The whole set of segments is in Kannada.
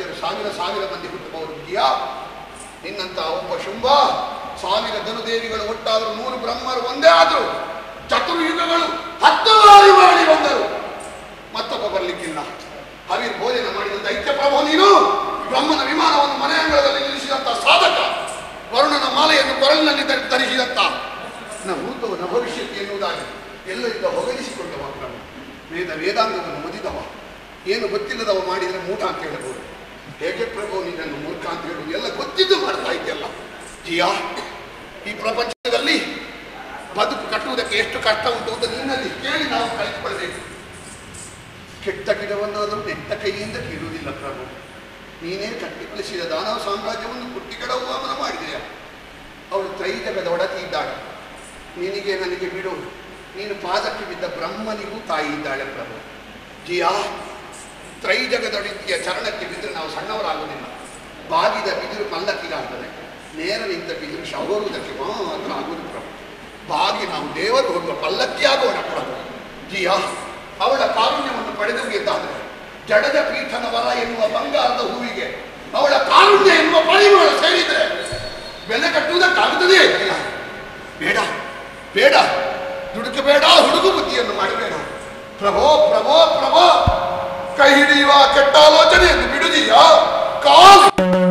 ಸಾವಿರ ಸಾವಿರ ಮಂದಿ ಹುಟ್ಟಬಹುದು ವಿಜಯ ನಿನ್ನಂತ ಒಬ್ಬ ಶುಂಭ ಸಾವಿರ ಧನುದೇವಿಗಳು ಒಟ್ಟಾದರೂ ನೂರು ಬ್ರಹ್ಮರು ಒಂದೇ ಆದರು ಚತುರ್ಯುಗಗಳು ಹತ್ತು ಬಾರಿ ಮಾಡಿ ಬಂದರು ಮತ್ತೊಬ್ಬ ಬರಲಿಕ್ಕಿಲ್ಲ ಹವಿರ್ ಭೋಜನ ಮಾಡಿದ ದೈತ್ಯ ಪ್ರಭು ನೀನು ಬ್ರಹ್ಮನ ವಿಮಾನವನ್ನು ಮನೆ ಅಂಗಳದಲ್ಲಿ ನಿಲ್ಲಿಸಿದಂತ ಸಾಧಕ ವರುಣನ ಮಾಲೆಯನ್ನು ಕೊರಳಿನಲ್ಲಿ ಧರಿ- ಧರಿಸಿದಂತ ನ ಭೂತವು ನ ಭವಿಷ್ಯತ್ ಎನ್ನುವುದಾಗಿ ಎಲ್ಲರಿಂದ ಹೊಗಲಿಸಿಕೊಂಡವ ಬ್ರಹ್ಮ ವೇದ ವೇದಾಂಗವನ್ನು ಮುದಿದವ ಏನು ಗೊತ್ತಿಲ್ಲದವ ಮಾಡಿದರೆ ಮೂಢ ಅಂತ ಹೇಳಬಹುದು ಹೇಗೆ ಪ್ರಭು ನಿನ್ನನ್ನು ಮೂರ್ಖ ಅಂತ ಹೇಳುವುದು ಎಲ್ಲ ಗೊತ್ತಿದ್ದು ಮಾಡ್ತಾ ಇದೆಯಲ್ಲ ಜಿಯಾ ಈ ಪ್ರಪಂಚದಲ್ಲಿ ಬದುಕು ಕಟ್ಟುವುದಕ್ಕೆ ಎಷ್ಟು ಕಷ್ಟ ಉಂಟು ಅಂತ ನಿನ್ನಲ್ಲಿ ಕೇಳಿ ನಾವು ಕಲಿತುಕೊಳ್ಬೇಕು ಕೆಟ್ಟ ಗಿಡವನ್ನಾದರೂ ನೆಟ್ಟ ಕೈಯಿಂದ ಕೀಳುವುದಿಲ್ಲ ಪ್ರಭು ನೀನೇ ಕಟ್ಟಿ ಬೆಳೆಸಿದ ದಾನವ ಸಾಮ್ರಾಜ್ಯವನ್ನು ಕುಟ್ಟಿಗಡವು ಅವನ ಮಾಡಿದೆಯ ಅವಳು ತ್ರೈಜಗದ ಒಡತಿ ಇದ್ದಾಳೆ ನಿನಗೆ ನನಗೆ ಬಿಡು ನೀನು ಪಾದಕ್ಕೆ ಬಿದ್ದ ಬ್ರಹ್ಮನಿಗೂ ತಾಯಿ ಇದ್ದಾಳೆ ಪ್ರಭು ಜಿಯಾ ತ್ರೈಜಗದೊಡತಿಯ ಚರಣಕ್ಕೆ ಬಿದ್ದರೆ ನಾವು ಸಣ್ಣವರಾಗುವುದಿಲ್ಲ ಬಾಗಿದ ಬಿದಿರು ಪಲ್ಲಕ್ಕಿಗಾಗ್ತದೆ ನೇರ ನಿಂತ ಬಿದಿರು ಶವರುವುದಕ್ಕೆ ಮಾತ್ರ ಆಗುವುದು ಪ್ರಭು ಬಾಗಿ ನಾವು ದೇವರು ಹೋಗುವ ಪಲ್ಲಕ್ಕಿ ಆಗೋಣ ಪ್ರಭು ಜಿಯಾ ಅವಳ ಕಾರುಣ್ಯವನ್ನು ಪಡೆದು ಎಂದಾದರೆ ಜಡದ ಪೀಠನ ವರ ಎನ್ನುವ ಬಂಗಾರದ ಹೂವಿಗೆ ಅವಳ ಕಾರುಣ್ಯ ಎನ್ನುವ ಪರಿಮಳ ಸೇರಿದರೆ ಬೆಲೆ ಕಟ್ಟುವುದಕ್ಕಾಗುತ್ತದೆಯೇ ಇಲ್ಲ ಬೇಡ ಬೇಡ ದುಡುಕಬೇಡ ಹುಡುಗು ಬುದ್ಧಿಯನ್ನು ಮಾಡಬೇಡ ಪ್ರಭೋ ಪ್ರಭೋ ಪ್ರಭೋ ಕೈ ಹಿಡಿಯುವ ಕೆಟ್ಟ ಆಲೋಚನೆಯನ್ನು ಬಿಡುದೀಯ ಕಾಲು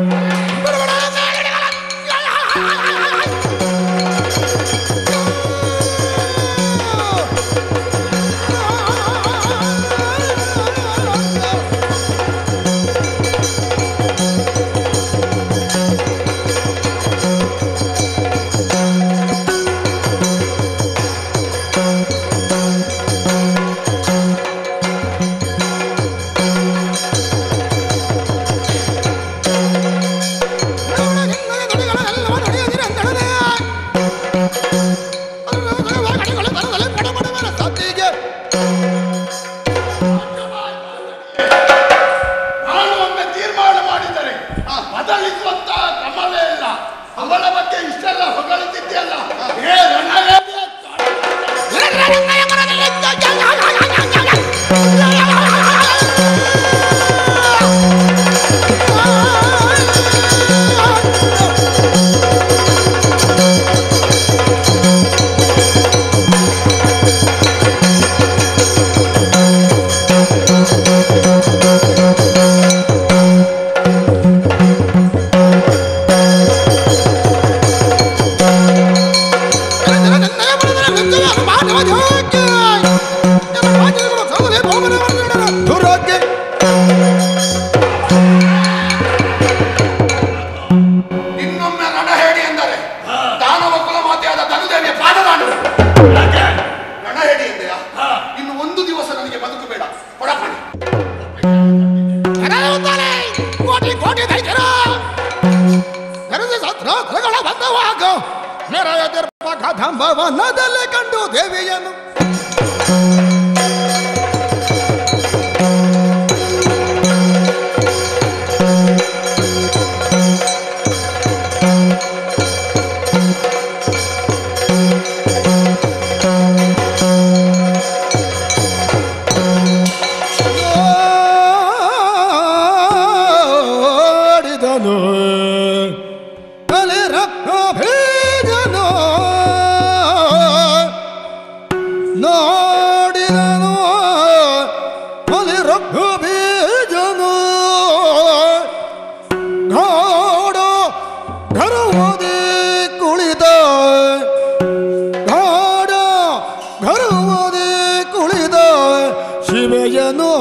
ನಾನು ಒಮ್ಮೆ ತೀರ್ಮಾನ ಮಾಡಿದರೆ ಬದಲಿಸುವಂತ ಕ್ರಮವೇ ಇಲ್ಲ ಅವಳ ಬಗ್ಗೆ ಇಷ್ಟೆಲ್ಲ ಹೊಗಳುತ್ತಿದ್ದೆಯಲ್ಲ ಏ ರಣವೇದಿ ಅಂತ. ಇನ್ನೊಮ್ಮೆ ರಣ ಹೇಳಿ ಎಂದರೆ ದಾನವ ಕುಲಮಾತೆಯಾದ ಧನುದೇವಿಯ ಪಾದದಾಂಡು ಯಾಕೆ? ರಣ ಹೇಳಿ ಎಂದೆಯಾ ಇನ್ನು ಒಂದು ದಿವಸ ನನಗೆ ಬದುಕು ಬೇಡ ಕೊಡಪಡಿ ಕೋಟಿ ಕೋಟಿ ದೈತ್ಯರು ಕರೆದು ಸತ್ರ ಕುಲಗಳ ಬಂದವಾಗ ಮೆರೆಯ ದರ್ಪಕ ಧಂಬವನದಲ್ಲಿ ಕಂಡು ದೇವಿಯನ್ನು ನೋಡಿದನು ತಲೆ ರಕ್ತ ಭೇಜನು ನೋಡಿದನು ತಲೆ ರಕ್ತ ಬೀಜನು ಗಾಢ ಗರ್ವದಿ ಕುಳಿತ ಗಾಢ ಗರ್ವದಿ ಕುಳಿತ ಶಿವಯನು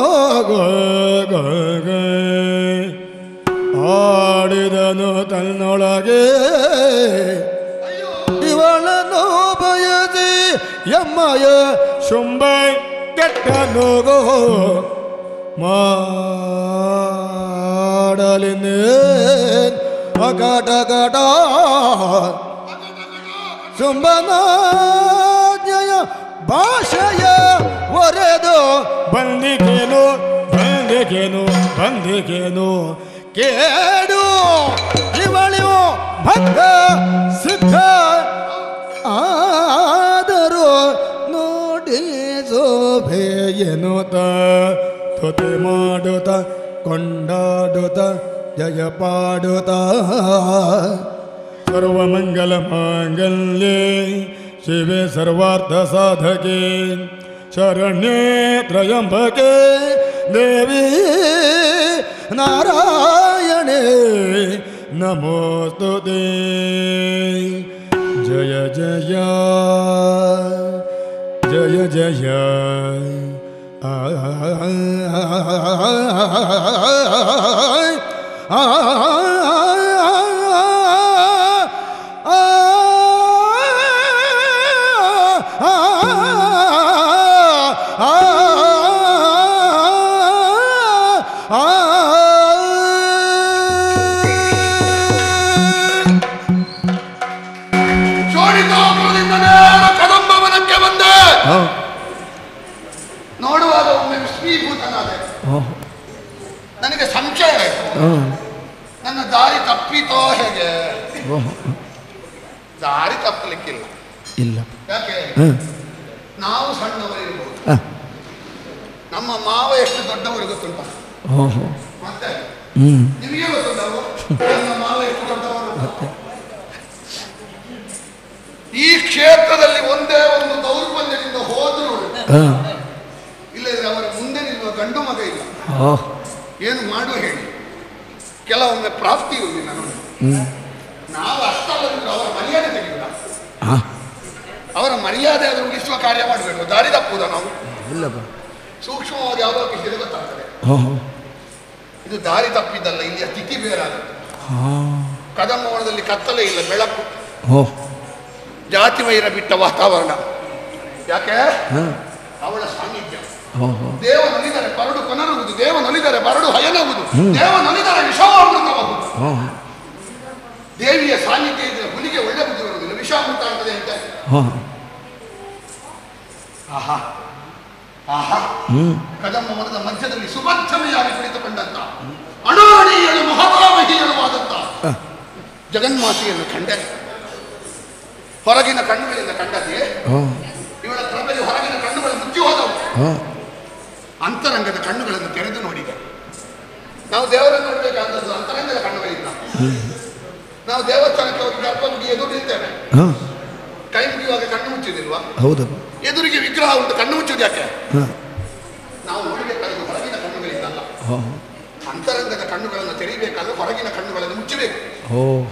ಆಡಿದನು ತನ್ನೊಳಗೆ ಇವಳನ್ನು ಬಯಸಿ ಎಮ್ಮಯ ಶುಂಭ ಕೆಟ್ಟ ನೋಗೋ ಮಾಡಲಿನೇ ಅಕಟ ಕಟ ಶುಂಭನಾಜ್ಞೆಯ ಭಾಷೆಯ ಒರೆದು ಬಂದಿಗೇನು ಬಂದಿಗೇನು ಬಂದಿಗೇನು ಕೇಡು ಇವಳಿಯು ಭಕ್ತ ಸಿದ್ಧ ಆದರೂ ನೋಡಿ ಶೋಭೆ ಎನ್ನುತ್ತ ತುತಿ ಮಾಡುತ್ತ ಕೊಂಡಾಡುತ್ತ ಜಯ ಪಾಡುತ್ತ ಸರ್ವಮಂಗಲ ಮಾಂಗಲ್ಯೆ ಶಿವೆ ಸರ್ವಾರ್ಥ ಸಾಧಕೆ ಶರಣ್ಯೇ ತ್ರಯಂಬಕೆ ದೇವಿ ನಾರಾಯಣೇ ನಮೋಸ್ತು ಜಯ ಜಯ ಜಯ ಜಯ ಆ ಶೋಣಿತಾಪುರದಿಂದ ನೇರ ಕದಂಬವನಕ್ಕೆ ಬಂದೆ ನೋಡುವಾಗ ಒಮ್ಮೆ ವಿಸ್ಮೀಭೂತನಾದೆ ನನಗೆ ಸಂಶಯ ಆಯ್ತು ನನ್ನ ದಾರಿ ತಪ್ಪಿತೋ ಹೇಗೆ ದಾರಿ ತಪ್ಪಲಿಕ್ಕಿಲ್ಲ ಇಲ್ಲ ಯಾಕೆ ಹ್ಮ್. ನಾವು ಸಣ್ಣವರಿರ್ಬೋದು ಹ. ನಮ್ಮ ಮಾವ ಎಷ್ಟು ದೊಡ್ಡವರು ಗೊತ್ತುಂಟ ಓಹೋ ಮತ್ತೆ ಹ್ಞೂ ನಿಮಗೆ ಗೊತ್ತುಂಟವು ನಮ್ಮ ಮಾವ ಎಷ್ಟು ದೊಡ್ಡವರು ಈ ಕ್ಷೇತ್ರದಲ್ಲಿ ಒಂದೇ ಒಂದು ದೌರ್ಬಲ್ಯದಿಂದ ಹೋದ್ರು ಹಾಂ ಇಲ್ಲದ್ರೆ ಅವರ ಮುಂದೆ ನಿಲ್ಲುವ ಗಂಡು ಮಗ ಇಲ್ಲ ಓಹ್ ಏನು ಮಾಡುವ ಹೇಳಿ ಕೆಲವೊಮ್ಮೆ ಪ್ರಾಪ್ತಿ ಇರುವುದಿಲ್ಲ ನೋಡಿ ಹ್ಞೂ ನಾವು ಅಷ್ಟವರೆಗೂ ಅವರ ಮರ್ಯಾದೆ ತೆಗೆಯುವುದ ಹಾಂ ಅವರ ಮರ್ಯಾದೆ ಆದರೂ ಉಳಿಸುವ ಕಾರ್ಯ ಮಾಡಬೇಕು ದಾರಿ ತಪ್ಪುವುದ ನಾವು ಇಲ್ಲಪ್ಪ ಸೂಕ್ಷ್ಮವಾಗಿ ಯಾವುದೋ ಕಿಸಿದೆ ಗೊತ್ತಾಗ್ತದೆ ಓಹೋ ಇದು ದಾರಿ ತಪ್ಪಿದ್ದಲ್ಲ ಇಲ್ಲಿಯ ಸ್ಥಿತಿ ಬೇರಾಗುತ್ತೆ ಹಾಂ ಕದಂಬವನದಲ್ಲಿ ಕತ್ತಲೆ ಇಲ್ಲ ಬೆಳಕು ಓಹ್ ಜಾತಿ ವೈರ ಬಿಟ್ಟ ವಾತಾವರಣ ಯಾಕೆ ಹಾಂ ಅವಳ ಸಾನ್ನಿಧ್ಯ ಓಹೋ ದೇವ ನಲಿದರೆ ಬರಡು ಕೊನರುವುದು ದೇವ ನಲಿದರೆ ಬರಡು ಹಯನವುದು ದೇವ ನಲಿದರೆ ವಿಷವಾಮೃತವಾಗುವುದು ಓಹ್ ದೇವಿಯ ಸಾನ್ನಿಧ್ಯ ಇದ್ರೆ ಹುಲಿಗೆ ಒಳ್ಳೆ ಬುದ್ಧಿ ಬರುವುದಿಲ್ಲ ವಿಷಾಮೃತ ಆಗ್ತದೆ ಅಂತ ಓಹ್ ಆಹಾ ಆಹಾ ಹ್ಞೂ ಕದಂಬ ಮರದ ಮಧ್ಯದಲ್ಲಿ ಸುಭದ್ರಮೆಯಾಗಿ ಕುಳಿತುಕೊಂಡಂತ ಅಣೋರಣೀಯಳು ಮಹಾಭಾವಹೀಯಳುವಾದಂತ ಜಗನ್ಮಾತೆಯನ್ನು ಕಂಡೆ ಹೊರಗಿನ ಕಣ್ಣುಗಳಿಂದ ಕಂಡದೆ ಓಹ್ ಇವಳ ಪ್ರಭೆಯು ಹೊರಗಿನ ಕಣ್ಣುಗಳು ಮುಚ್ಚಿ ಹೋದವು ಓಹ್ ಅಂತರಂಗದ ಕಣ್ಣುಗಳನ್ನು ತೆರೆದು ನೋಡಿದೆ ನಾವು ದೇವರನ್ನು ನೋಡಬೇಕಾದದ್ದು ಅಂತರಂಗದ ಕಣ್ಣುಗಳಿಂದ ನಾವು ದೇವಸ್ಥಾನಕ್ಕೆ ಹೋಗಿ ಗರ್ಭ ಮುಗಿ ಎದುರು ನಿಲ್ತೇವೆ ಹಾಂ ಕೈ ಮುಗಿಯುವಾಗ ಕಣ್ಣು ಮುಚ್ಚುವುದಿಲ್ವಾ ಹೌದಪ್ಪ ಎದುರಿಗೆ ವಿಗ್ರಹ ಉಂಟು ಕಣ್ಣು ಮುಚ್ಚುವುದು ಯಾಕೆ ಹಾಂ ನಾವು ನೋಡಬೇಕಾದ ಹೊರಗಿನ ಕಣ್ಣುಗಳಿಂದಲ್ಲ ಓಹ್ ಅಂತರಂಗದ ಕಣ್ಣುಗಳನ್ನು ತೆರೀಬೇಕಾದ್ರೆ ಹೊರಗಿನ ಕಣ್ಣುಗಳನ್ನು ಮುಚ್ಚಬೇಕು ಓಹ್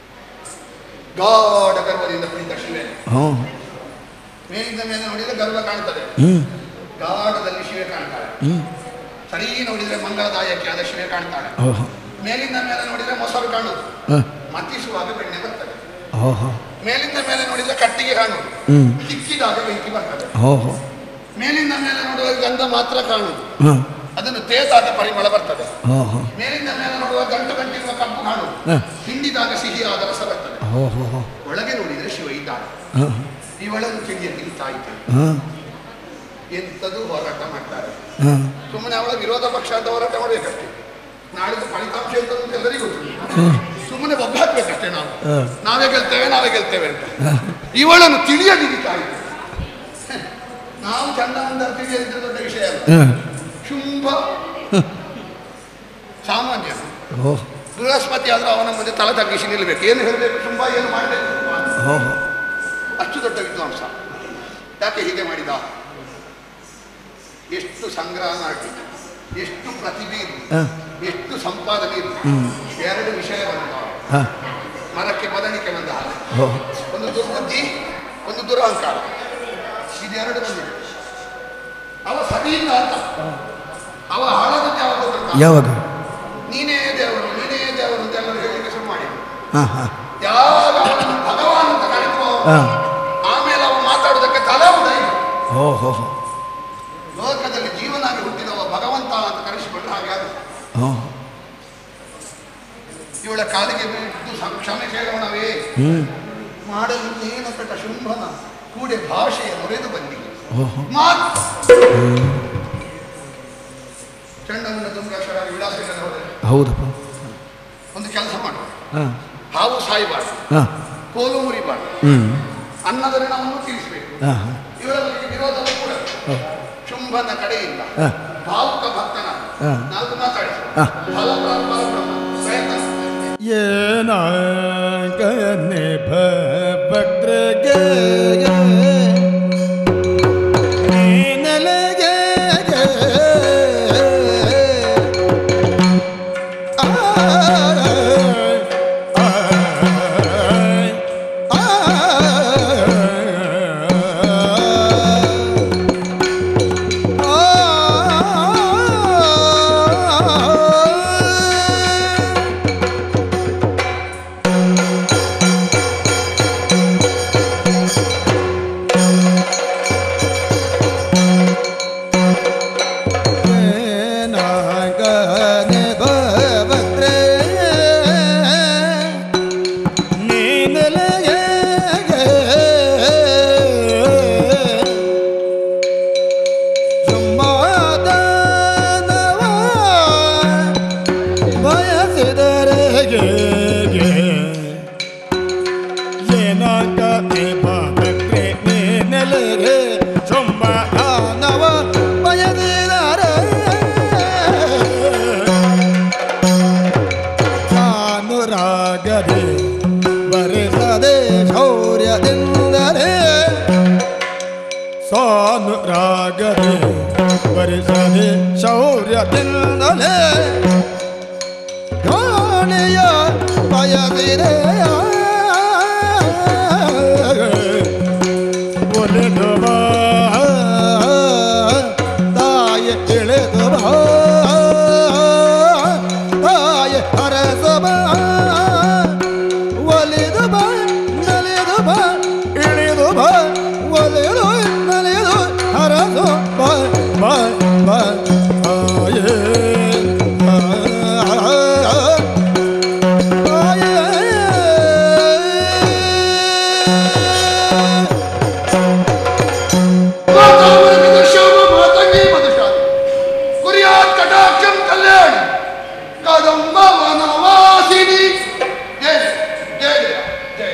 ಗಾಢ ಗರ್ವದಿಂದ ಕುಳಿತ ಶಿವೆ ಓಹ್ ಮೇಲಿಂದ ಮೇಲೆ ನೋಡಿದರೆ ಗರ್ವ ಕಾಣ್ತದೆ ಹ್ಞೂ ಗಾಢದಲ್ಲಿ ಶಿವೆ ಕಾಣ್ತಾಳೆ ಹ್ಞೂ ಸರಿ ನೋಡಿದರೆ ಮಂಗಳದಾಯಕಿಯಾದ ಶಿವೆ ಕಾಣ್ತಾಳೆ ಓಹ್ ಮೇಲಿಂದ ಮೇಲೆ ನೋಡಿದರೆ ಮೊಸರು ಕಾಣುವುದು ಹಾಂ ಮತಿಸುವಾಗ ಬೆಣ್ಣೆ ಬರ್ತದೆ ಓಹೋ ಮೇಲಿಂದ ಮೇಲೆ ನೋಡಿದರೆ ಕಟ್ಟಿಗೆ ಕಾಣುವುದು ಹ್ಞೂ ಚಿಕ್ಕಿದಾಗ ಬೆಂಕಿ ಬರ್ತದೆ ಓಹೋ ಮೇಲಿಂದ ಮೇಲೆ ನೋಡುವ ಗಂಧ ಮಾತ್ರ ಕಾಣುವುದು ಹಾಂ ಅದನ್ನು ತೇತಾದ ಪರಿಮಳ ಬರ್ತದೆ ಓಹೋ ಮೇಲಿಂದ ಮೇಲೆ ನೋಡುವ ಗಂಟು ಗಂಟಿರುವ ಕಬ್ಬು ಕಾಣುವುದು ಹಾಂ ಹಿಂಡಿದಾಗ ಸಿಹಿಯಾದ ರಸ ಬರ್ತದೆ ಓಹೋ ಒಳಗೆ ನೋಡಿದರೆ ಶಿವ ಇದ್ದಾನೆ ಹಾಂ ಇವಳನ್ನು ತಿಳಿಯ ನಿಂತಾಯಿತು ಹಾಂ ಎಂಥದ್ದು ಹೋರಾಟ ಮಾಡ್ತಾರೆ ಹಾಂ ಸುಮ್ಮನೆ ಅವಳ ವಿರೋಧ ಪಕ್ಷ ಅಂತ ಹೋರಾಟ ಮಾಡಬೇಕಷ್ಟೇ ನಾಳಿದ್ದು ಫಲಿತಾಂಶ ಎಂತ ಎಲ್ಲರಿಗೂ ಗೊತ್ತು ಹಾಂ ಸುಮ್ಮನೆ ಒಬ್ಬಾಕ್ಬೇಕಷ್ಟೇ ನಾವು ಹಾಂ ನಾವೇ ಗೆಲ್ತೇವೆ ನಾವೇ ಗೆಲ್ತೇವೆ ಅಂತ ಇವಳನ್ನು ತಿಳಿಯದಿದ್ದಾಯಿತು ನಾವು ಚಂದ ಮುಂದ ತಿಳಿಯದಿದ್ದ ದೊಡ್ಡ ವಿಷಯ ಅಲ್ಲ ಹಾಂ ಶುಂಭ ಸಾಮಾನ್ಯ ಓಹ್ ಬೃಹಸ್ಪತಿ ಆದರೂ ಅವನ ಮುಂದೆ ತಲೆ ತಗ್ಗಿಸಿ ನಿಲ್ಲಬೇಕು ಏನು ಹೇಳಬೇಕು ಶುಂಭ ಏನು ಮಾಡಬೇಕು ಓಹೋ ಅಷ್ಟು ದೊಡ್ಡ ವಿದ್ವಾಂಸ ಯಾಕೆ ಹೀಗೆ ಮಾಡಿದ ಎಷ್ಟು ಸಂಗ್ರಹ ಮಾಡಿ ಎಷ್ಟು ಪ್ರತಿಭೆ ಇರಲಿ ಹಾಂ ಎಷ್ಟು ಸಂಪಾದನೆ ಇರಲಿ ಎರಡು ವಿಷಯ ಬಂದ ಹಾಂ ಮರಕ್ಕೆ ಬದಣಿಕೆ ಬಂದ ಹಾಗೆ ಓಹ್ ಒಂದು ದುರ್ಬುದ್ಧಿ ಒಂದು ದುರಹಂಕಾರ ಇದೆರಡು ಬಂದಿದೆ ಅವ ಸರಿಯಿಲ್ಲ ಅಂತ ಅವ ಹಾಳಾದದ್ದು ಯಾವಾಗ ಗೊತ್ತುಂಟಾ? ಯಾವಾಗ ನೀನೇ ದೇವರು ನೀನೇ ದೇವರು ಅಂತ ಎಲ್ಲರೂ ಹೇಳಲಿಕ್ಕೆ ಶುರು ಮಾಡಿ ಹಾಂ ಹಾಂ ಯಾವಾಗ ಅವನನ್ನು ಭಗವಾನ್ ಅಂತ ಕರೆಯುವ ಹಾಂ ಆಮೇಲೆ ಅವ ಮಾತಾಡುವುದಕ್ಕೆ ತಲೆ ಉದಯ ಓಹೋ ಲೋಕದಲ್ಲಿ ಜೀವನಾಗಿ ಹುಟ್ಟಿದವ ಭಗವಂತ ಅಂತ ಕರೆಸಿಕೊಂಡ್ರೆ ಹಾಗೆ ಆಗುತ್ತೆ ಓಹ್ ಇವಳ ಕಾಲಿಗೆ ಬಿದ್ದು ಸಂ- ಕ್ಷಮೆ ಕೇಳೋಣವೇ ಹ್ಞೂ ಮಾಡಲು ಏನು ಕಟ್ಟ ಶುಂಭನ ಕೂಡೆ ಭಾಷೆಯ ಮುರಿದು ಬಂದಿ ಓಹೋ ಮಾತು ಚಂಡಮನ ತುಂಗಾಶ್ವರ ವಿಳಾಸ ಇಲ್ಲದೆ ಹೋದರೆ ಹೌದಪ್ಪ ಒಂದು ಕೆಲಸ ಮಾಡು ಹಾಂ ಹಾವು ಸಾಯಬಾರ್ದು ಹಾಂ ಕೋಲು ಮುರಿಬಾರ್ದು ಹ್ಞೂ ಅನ್ನದ ಋಣವನ್ನು ತೀರಿಸಬೇಕು ಹಾಂ ಹಾಂ ಇವರ ಬಗ್ಗೆ ವಿರೋಧವೂ ಕೂಡ ಹಾಂ ಶುಂಭನ ಕಡೆಯಿಂದ ಹಾಂ ಭಾವುಕ ಭಕ್ತನ ಹಾ. ನಾಲ್ಕು ಮಾತಾಡಿಸು ಹಾ. ಫಲ ಬ್ರಹ್ಮ ಬ್ರಹ್ಮ ಪ್ರಯತ್ನ ಏನಾಗನೆ ಭಕ್ತರಿಗೆ ನೆಲೆಗೆ ಏನಾಗನೆ ಭಕ್ತರೆ ನೀನೆಲೆಗೆ ಸಮಾಧಾನವ ಬಯಸಿದರೆಗೆ ಏನಾಗನೆ ಭಕ್ತರೆ ನೀನೆಲೆಗೆ ಸಮಾಧಾನವ ಬಯಸಿದರೆ ಸಾನುರಾಗದೆ ಬರೆಸದೆ ಶೌರ್ಯದಿಂದಲೇ ಸಾನುರಾಗದೆ ಬರೆಸದೆ ಶೌರ್ಯದಿಂದಲೇ ಗಾಳಿಯ ಬಯಸಿದೆಯ ಒಲಿದು ಬಾ ತಾಯ ಇಳಿದು ಬಾ ತಾಯ ಹರಸ ಬಾ ಒಲಿದು ಬಾ ನಲಿದು ಬಾ ಇಳಿದು ಬಾ ಒಲಿದು ನಲಿದು ಹರಸು ಬಾ ಬಾ ಬಾ ತಾಯೇ ಮಾತಾವರಮಿದ ಶ್ಯಾಮ ಮಾತಂಗಿ ಮಧುಶಾಲಿ ಕುರಿಯಾತ್ ಕಟಾಕ್ಷಂ ಕಲ್ಯಾಣಿ ಕದಂಬ ವನವಾಸಿನಿ ಜಯ ಜಯ ಜಯ ಜಯ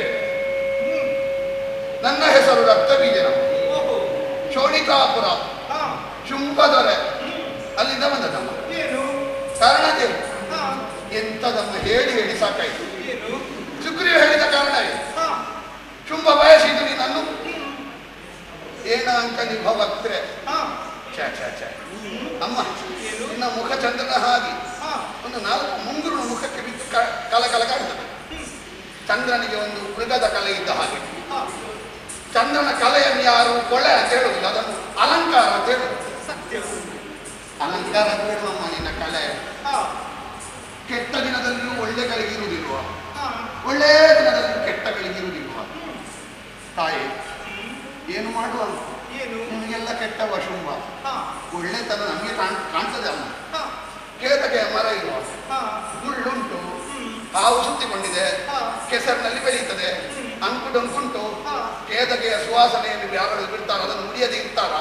ನನ್ನ ಹೆಸರು ರಕ್ತಬೀಜನ ಶೋಣಿತಾಪುರ ಶುಂಭದೊರೆ ಅಲ್ಲಿಂದ ಬಂದದಮ್ಮ ಕಾರಣದೇನು ಎಂಥದಮ್ಮ ಹೇಳಿ ಹೇಳಿ ಸಾಕಾಯ್ತು ಸುಗ್ರೀವ ಹೇಳಿದ ಕಾರಣ ಏನು ಶುಂಭ ಬಯಸಿದ್ದು ನೀನನ್ನು ಏನ ಅಂಕ ನಿಭ ವಕ್ತ್ರೆ ಛ ಛ ಛ ಅಮ್ಮ ನಿನ್ನ ಮುಖ ಚಂದ್ರನ ಹಾಗೆ ಒಂದು ನಾಲ್ಕು ಮುಂಗುರುಳು ಮುಖಕ್ಕೆ ಬಿದ್ದು ಕ- ಕಲ ಕಲ ಕಾಣ್ತದೆ ಚಂದ್ರನಿಗೆ ಒಂದು ಮೃಗದ ಕಲೆ ಇದ್ದ ಹಾಗೆ ಚಂದ್ರನ ಕಲೆಯನ್ನು ಯಾರು ಕೊಳೆ ಅಂತ ಹೇಳುವುದಿಲ್ಲ ಅದನ್ನು ಅಲಂಕಾರ ಅಂತ ಹೇಳುದು ಅಲಂಕಾರ ಅಂತ ಹೇಳುವಮ್ಮ ನಿನ್ನ ಕಲೆ ಕೆಟ್ಟ ದಿನದಲ್ಲಿಯೂ ಒಳ್ಳೆ ಗಳಿಗಿರುವುದಿಲ್ವ ಒಳ್ಳೆಯ ದಿನದಲ್ಲಿಯೂ ಕೆಟ್ಟ ಗಳಿಗಿರುವುದಿಲ್ವ ತಾಯಿ ಏನು ಮಾಡುವ ನಿಮಗೆಲ್ಲ ಕೆಟ್ಟವ ಶುಂಭ ಒಳ್ಳೆತನ ನಮಗೆ ಕಾಣ್ ಕಾಣ್ತದೆ ಅಮ್ಮ ಕೇತಕೆಯ ಮರ ಇರುವ ಮುಳ್ಳುಂಟು ಹಾವು ಸುತ್ತಿಕೊಂಡಿದೆ ಕೆಸರಿನಲ್ಲಿ ಬೆಳೀತದೆ ಅಂಕುಡೊಂಕುಂಟು ಕೇತಕೆಯ ಸುವಾಸನೆಯನ್ನು ಯಾರು ಬಿಡ್ತಾರ ಅದನ್ನು ಮುಡಿಯದೆ ಇರ್ತಾರ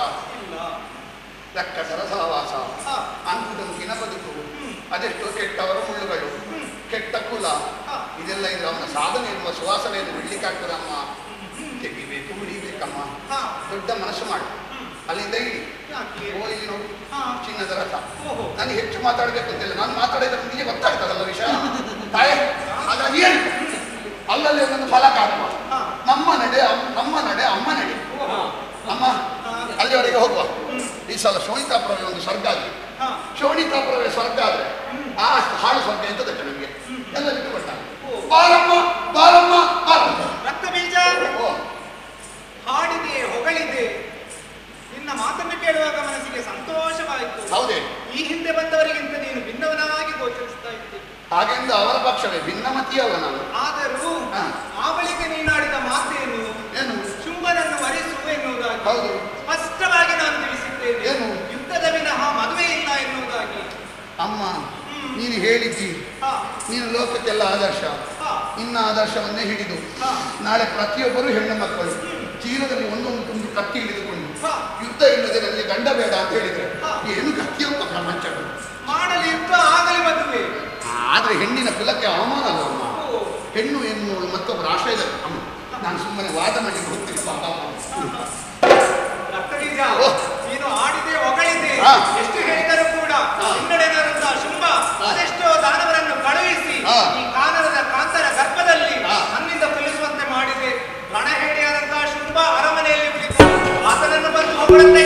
ರಕ್ಕಸರ ಸಹವಾಸ ಅಂಕುಡೊಂಕಿನ ಬದುಕು ಅದೆಷ್ಟು ಕೆಟ್ಟವರ ಮುಳ್ಳುಗಳು ಕೆಟ್ಟ ಕುಲ ಇದೆಲ್ಲ ಇದ್ರೆ ಅವನ ಸಾಧನೆ ಎನ್ನುವ ಸುವಾಸನೆಯನ್ನು ಬಿಡ್ಲಿಕ್ಕಾಗ್ತದೆ ಅಮ್ಮ ತೆಗಿಬೇಕು ಮುಡಿಬೇಕಮ್ಮ ದೊಡ್ಡ ಮನಸ್ಸು ಮಾಡು ಅಲ್ಲಿಂದ ಇಳಿ ಓ ಇಲ್ಲಿ ನೋಡು ಚಿನ್ನದ ರಥ ನನಗೆ ಹೆಚ್ಚು ಮಾತಾಡಬೇಕು ಅಂತಿಲ್ಲ ನಾನು ಮಾತಾಡಿದ್ರೆ ನಿಮಗೆ ಗೊತ್ತಾಗ್ತದಲ್ಲ ವಿಷಯ ತಾಯಿ ಹಾಗಾಗಿ ಏನು ಅಲ್ಲಲ್ಲಿ ಒಂದೊಂದು ಫಲಕ ಹಾಕುವ ನಮ್ಮ ನಡೆ ಅಮ್- ನಮ್ಮ ನಡೆ ಅಮ್ಮ ನಡೆ ಅಮ್ಮ ಅಲ್ಲಿವರೆಗೆ ಹೋಗುವ ಈ ಸಲ ಶೋಣಿತಾಪುರವೇ ಒಂದು ಸ್ವರ್ಗ ಆಗಿದೆ ಶೋಣಿತಾಪುರವೇ ಸ್ವರ್ಗ ಆದ್ರೆ ಆ ಹಾಳು ಸ್ವರ್ಗ ಎಂತ ತಕ್ಕ ನಮಗೆ ಎಲ್ಲ ಬಿಟ್ಟುಕೊಟ್ಟ ಬಾರಮ್ಮ ಬಾರಮ್ಮ ಬಾರಮ್ಮ ರಕ್ತ ಬೀಜ ಓ ಹಾಡಿದೆ ಹೊಗಳಿದೆ ನಿನ್ನ ಮಾತನ್ನು ಕೇಳುವಾಗ ಮನಸ್ಸಿಗೆ ಸಂತೋಷವಾಯಿತು ಹೌದೇ ಈ ಹಿಂದೆ ಬಂದವರಿಗಿಂತ ನೀನು ಭಿನ್ನವನಾಗಿ ಗೋಚರಿಸ್ತಾ ಇದ್ದೆ ಹಾಗೆಂದು ಅವರ ಪಕ್ಷವೇ ಭಿನ್ನಮತಿಯಲ್ಲ ನಾನು ಆದರೂ ಹಾ. ಆ ಬಳಿಕ ನೀನಾಡಿದ ಮಾತೇನು ಏನು ಶುಂಭನನ್ನು ವರಿಸು ಎನ್ನುವುದಾಗಿ ಹೌದು ಸ್ಪಷ್ಟವಾಗಿ ನಾನು ತಿಳಿಸಿದ್ದೇನೆ ಏನು? ಯುದ್ಧದ ವಿನಃ ಮದುವೆ ಇಲ್ಲ ಎನ್ನುವುದಾಗಿ ಅಮ್ಮ ನೀನು ಹೇಳಿದ್ದಿ ಹಾ, ನೀನು ಲೋಕಕ್ಕೆಲ್ಲ ಆದರ್ಶ ಹಾ, ನಿನ್ನ ಆದರ್ಶವನ್ನೇ ಹಿಡಿದು ಹಾ. ನಾಳೆ ಪ್ರತಿಯೊಬ್ಬರು ಹೆಣ್ಣು ಮಕ್ಕಳು ಚೀರದಲ್ಲಿ ಒಂದೊಂದು ತುಂಡು ಕತ್ತಿ ಹಿಡಿದುಕೊಂಡು ಹಾ. ಯುದ್ಧ ಇಲ್ಲದೆ ನನಗೆ ಗಂಡ ಬೇಡ ಅಂತ ಹೇಳಿದ್ರೆ ಹಾ. ಏನು ಕತ್ತಿಯೊಬ್ಬ ಪ್ರಪಂಚ ಮಾಡಲಿ ಯುದ್ಧ ಆಗಲಿ ಮದುವೆ ಆದ್ರೆ ಹೆಣ್ಣಿನ ಕುಲಕ್ಕೆ ಅವಮಾನ ಅಲ್ವಮ್ಮ ಓ, ಹೆಣ್ಣು ಎನ್ನುವಳು ಮತ್ತೊಬ್ಬರ ಆಶ್ರಯದ ಅಮ್ಮ ನಾನು ಸುಮ್ಮನೆ ವಾದ ಮಾಡಲಿಕ್ಕೆ ಹೋಗ್ತೀನಿ ಪಾಪ ರಕ್ತ ಬೀಜ ಓ. ನೀನು ಆಡಿದೆ ಹೊಗಳಿದೆ ಹಾ. ಎಷ್ಟು ಹೇಳಿದರೂ ಕೂಡ ವಿರುದ್ಧ ಹಿನ್ನಡೆದಂತ ಶುಂಭ ಅದೆಷ್ಟೋ ದಾನವರನ್ನು ಕಳುಹಿಸಿ ಹಾ. ಈ ಕಾನನದ ಕಾಂತರ ಗರ್ಭದಲ್ಲಿ ಹಾ. ನನ್ನಿಂದ ಕೊಲ್ಲಿಸುವಂತೆ ಮಾಡಿದೆ ರಣಹೇಡಿಯಾದಂತಹ ಶುಂಭ ಅರಮನೆಯಲ್ಲಿ ಕುಳಿತು ಆತನನ್ನು ಬಂದು ಹೊಗಳಂತೆ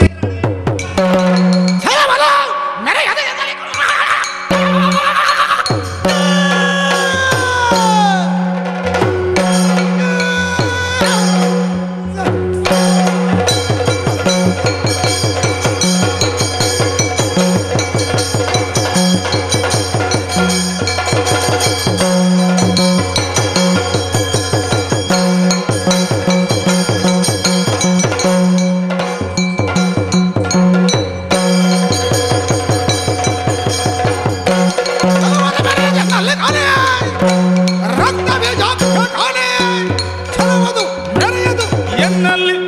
ರಕ್ತ ಬೀಜ ಕಾಣೆ ಛಲವದು ಮೆರೆಯದು ಎನ್ನಲ್ಲಿ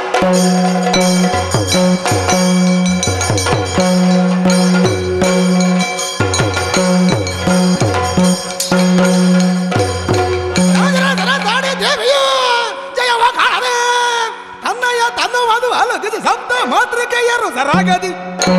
ರಾಜರಾಜನ ದಾಡಿ ದೇವಿಯು ಜಯವ ಕಾಣದೆ ತನ್ನಯ್ಯ ತನ್ನುವುದು ಅಲುಗಿದ ಸಪ್ತ ಮಾತೃಕೆಯರು ಸರಾಗದಿ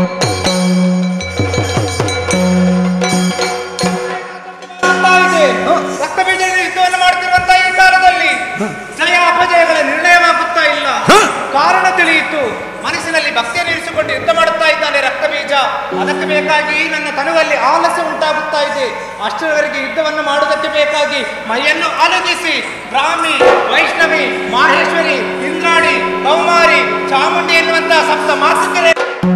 ಆಗ್ತಾ ಇದೆ. ರಕ್ತಬೀಜದ ಯುದ್ಧವನ್ನು ಮಾಡ್ತಿರುವಂತಹ ಈ ಕಾಲದಲ್ಲಿ ಜಯ ಅಪಜಯಗಳ ನಿರ್ಣಯವಾಗುತ್ತಾ ಇಲ್ಲ ಕಾರಣ ತಿಳಿಯಿತು ಮನಸ್ಸಿನಲ್ಲಿ ಭಕ್ತಿಯನ್ನು ಇರಿಸಿಕೊಂಡು ಯುದ್ಧ ಮಾಡುತ್ತಾ ಇದ್ದಾನೆ ರಕ್ತಬೀಜ ಅದಕ್ಕೆ ಬೇಕಾಗಿ ನನ್ನ ತನುವಲ್ಲಿ ಆಲಸ್ಯ ಉಂಟಾಗುತ್ತಾ ಇದೆ ಅಷ್ಟರವರೆಗೆ ಯುದ್ಧವನ್ನು ಮಾಡುವುದಕ್ಕೆ ಬೇಕಾಗಿ ಮೈಯನ್ನು ಅಲುಗಿಸಿ ಬ್ರಾಹ್ಮಿ ವೈಷ್ಣವಿ ಮಾಹೇಶ್ವರಿ ಇಂದ್ರಾಣಿ ಕೌಮಾರಿ ಚಾಮುಂಡಿ ಎನ್ನುವಂತಹ ಸಪ್ತ ಮಾತೃಕೆರೆ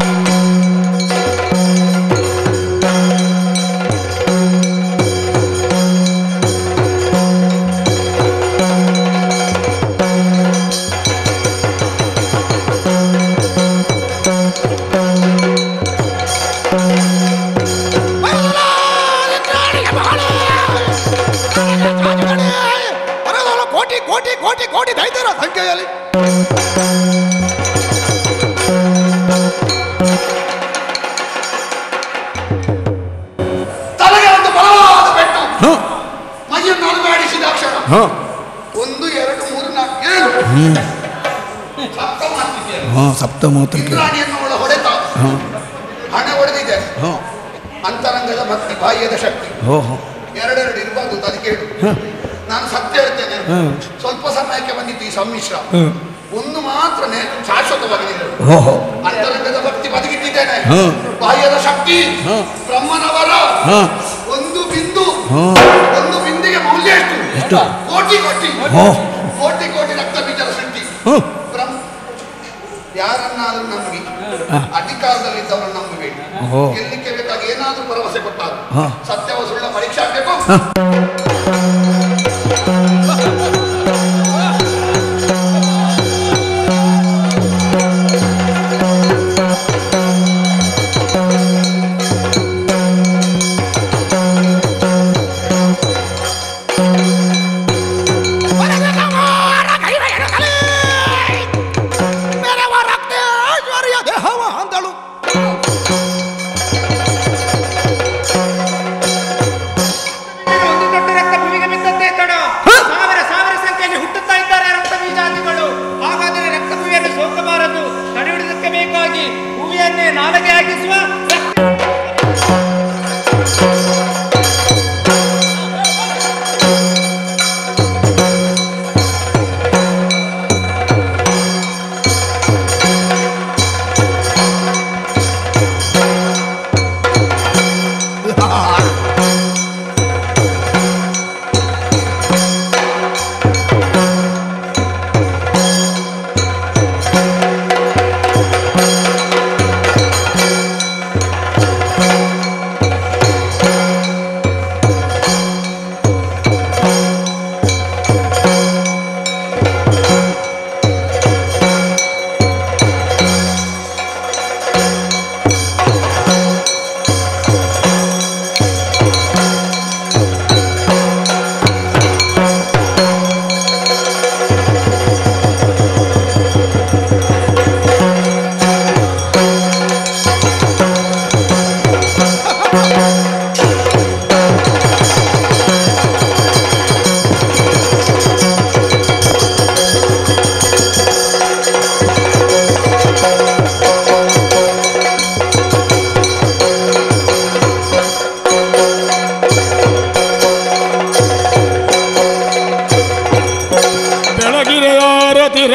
ಕೋಟಿ ಕೋಟಿ ಕೋಟಿ ಕೋಟಿ ದೈತ್ಯರ ಸಂಖ್ಯೆಯಲ್ಲಿ ತಲೆಗೆ ಒಂದು ಬಲವಾದ ಪೆಟ್ಟು ಮೈಯನ್ನು ಅಲುಗಾಡಿಸಿದ ಅಕ್ಷರ ಒಂದು ಎರಡು ಮೂರು ನಾಲ್ಕು ಏಳು ಸಪ್ತ ಮಾತೃಕೆಯರು. ಹಾಂ ಸಪ್ತಮಾತೃಕೆ ಇಂದ್ರಾಣಿಯನ್ನು ಅವಳ ಹೊಡೆತ ಹಣೆ ಹೊಡೆದಿದೆ ಅಂತರಂಗದ ಭಕ್ತಿ ಬಾಹ್ಯದ ಶಕ್ತಿ ಓಹೋ ಎರಡೆರಡು ಇರಬಾರ್ದು ಅಂತ ಅದಕ್ಕೆ ಹೇಳು ನಾನು ಸತ್ಯ ಹೇಳ್ತೇನೆ ಹ್ಮ್. ಸ್ವಲ್ಪ ಸಮಯಕ್ಕೆ ಬಂದಿತ್ತು ಈ ಸಮ್ಮಿಶ್ರ ಹ್ಮ್. ಒಂದು ಮಾತ್ರ ನೇ- ಶಾಶ್ವತವಾಗಿ ನಿಲ್ಲುವುದು. ಓಹೋ ಅಂತರಂಗದ ಭಕ್ತಿ ಬದುಕಿಟ್ಟಿದ್ದೇನೆ ಹ್ಮ್. ಬಾಹ್ಯದ ಶಕ್ತಿ ಹ್ಮ್. ಬ್ರಹ್ಮನವರ ಹಾಂ ಒಂದು ಬಿಂದು ಹಾಂ ಒಂದು ಬಿಂದಿಗೆ ಮೌಲ್ಯ ಎಷ್ಟು ಎಷ್ಟು? ಕೋಟಿ ಕೋಟಿ ಓ. ಕೋಟಿ ಕೋಟಿ ರಕ್ತ ಬೀಜದ ಸೃಷ್ಟಿ ಹ್ಞೂ ಬ್ರಹ್ಮ ಯಾರನ್ನಾದ್ರೂ ನಂಬಿ ಅಧಿಕಾರದಲ್ಲಿ ಇದ್ದವರು ನಂಬಬೇಕು ಓಹೋ. ಗೆಲ್ಲಿಕ್ಕೆ ಬೇಕಾಗಿ ಏನಾದ್ರೂ ಭರವಸೆ ಕೊಟ್ಟಾಗ ಹಾ. ಸತ್ಯವ ಸುಳ್ಳ ಪರೀಕ್ಷೆ ಆಗ್ಬೇಕು ಮೆರವ ರಕ್ತೇಶ್ವರಿಯ ದೇಹವ ಅಂದಳು ಒಂದು ದೊಡ್ಡ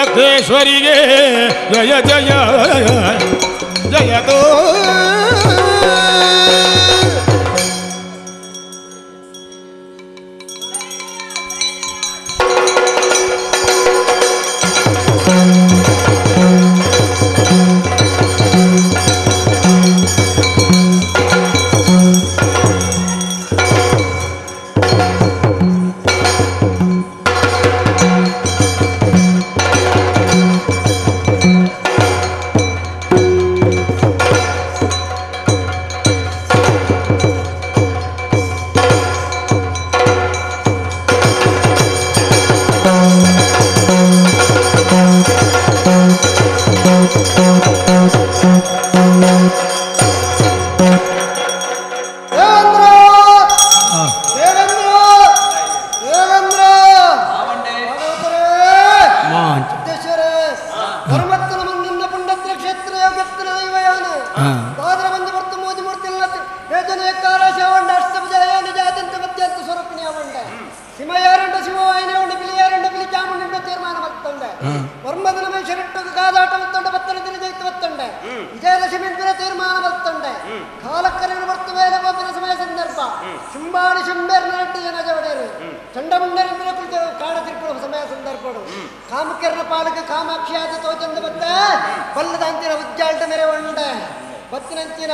ರಕ್ತೇಶ್ವರಿಗೆ ಜಯ ಜಯ ಜಯತೋ ದೇವೇಂದ್ರ ದೇವೇಂದ್ರ ದೇವೇಂದ್ರ ಭಗವಂತರೇ, ಮಾಂಚ ಸಿದ್ದೇಶ್ವರೇ, ಧರ್ಮಸ್ಥಳ ಮುಂದಿನ ಪುಂಡತ್ರ ಕ್ಷೇತ್ರ ಯೋಗತ್ರ ದೈವಯಾನ ಹಾ. ದಾದರ ಬಂದು ಬರ್ತು ಮೋದಿ ಮೂರ್ತಿಲ್ಲ ವೇದನೆ ಕಾರ ಶವಂಡ ಅಷ್ಟಭುಜಯ ನಿಜಾದಂತ ಮಧ್ಯಾಂತ ಸ್ವರೂಪಿಣಿ ಅವಂಡ ಸಿಮಯಾರಂಡ ಶಿವವಾಹಿನಿ ಉಂಡು ಬಿಲಿಯಾರಂಡ ಬಿಲಿ ಚಾಮುಂಡ ತೀರ್ಮಾನ ಮತ್ತೊಂಡೆ ವರ್ಮದ ಮನುಷ್ಯರಿಟ್ಟು ಕಾದಾಟ ಮತ್ತೊಂಡ ಬತ್ತನ ದಿನ ಜೈತು ಮತ್ತೊಂಡೆ ವಿಜಯದಶಮಿ ದಿನ ತೀರ್ಮಾನ ಮತ್ತೊಂಡೆ ಕಾಲಕ್ಕರನ್ನು ಬರ್ತು ವೇದ ಗೋಪಿನ ಸಮಯ ಸಂದರ್ಭ ಶುಂಭಾಣಿ ಶುಂಭೇರ್ನ ನಟ್ಟು ಜನ ಜವಡೇರು ಚಂಡಮುಂಡರಿನ ಕುರಿತು ಕಾಡ ತಿರುಪುವ ಸಮಯ ಸಂದರ್ಭಗಳು ಕಾಮಕಿರಣ ಪಾಲಕ ಕಾಮಾಕ್ಷಿಯಾದ ತೋಚಂದ ಬತ್ತ ಬಲ್ಲದಂತಿನ ಉಜ್ಜಾಲ್ಟ ಮೆರೆ ಉಂಡೆ ಬತ್ತಿನಂಚಿನ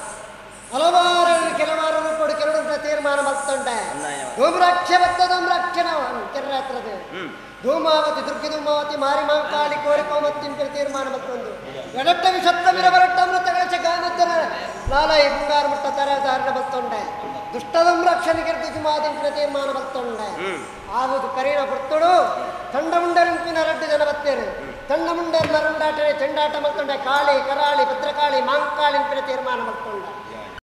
ಹಲವಾರು ಕೆಲವಾರು ಕೊಡು ಕೆಲವು ತೀರ್ಮಾನ ಮತ್ತೊಂಡೆ ಧೂಮ್ರಾಕ್ಷ ಬತ್ತ ಧೂಮ್ರಾಕ್ಷನ ಕೆರ್ರಾತ್ರದ ಧೂಮಾವತಿ ದುರ್ಗಿ ಧೂಮಾವತಿ ಮಾರಿ ಮಾಂಕಾಳಿ ಕೋರಿ ಕೋಮತ್ತಿನ ತೀರ್ಮಾನ ಮತ್ತೊಂದು ಎಡಟ್ಟ ವಿಷತ್ತ ಮಿರ ಬರಟ್ಟ ಅಮೃತಗಳ ಗಾನದ್ದರ ಲಾಲಾಯಿ ಮುಂಗಾರು ಮುಟ್ಟ ತರ ಧಾರಣ ಮತ್ತೊಂಡೆ ದುಷ್ಟದಂ ರಕ್ಷಣಿಗೆ ದುಜುಮಾದಿಂಪಿನ ತೀರ್ಮಾನ ಮತ್ತೊಂಡೆ ಆವುದು ಕರೀನ ಪುರ್ತುಡು ತಂಡ ಮುಂಡರಿಂಪಿನ ರಡ್ಡು ಜನ ಬತ್ತೇರು ತಂಡ ಮುಂಡರ್ ನರುಂಡಾಟನೆ ಚೆಂಡಾಟ ಮತ್ತೊಂಡೆ ಕಾಳಿ ಕರಾಳಿ ಭದ್ರಕಾಳಿ ಮಾಂಕಾಳಿಂಪಿನ ತೀರ್ಮಾನ ಮತ್ತೊಂಡೆ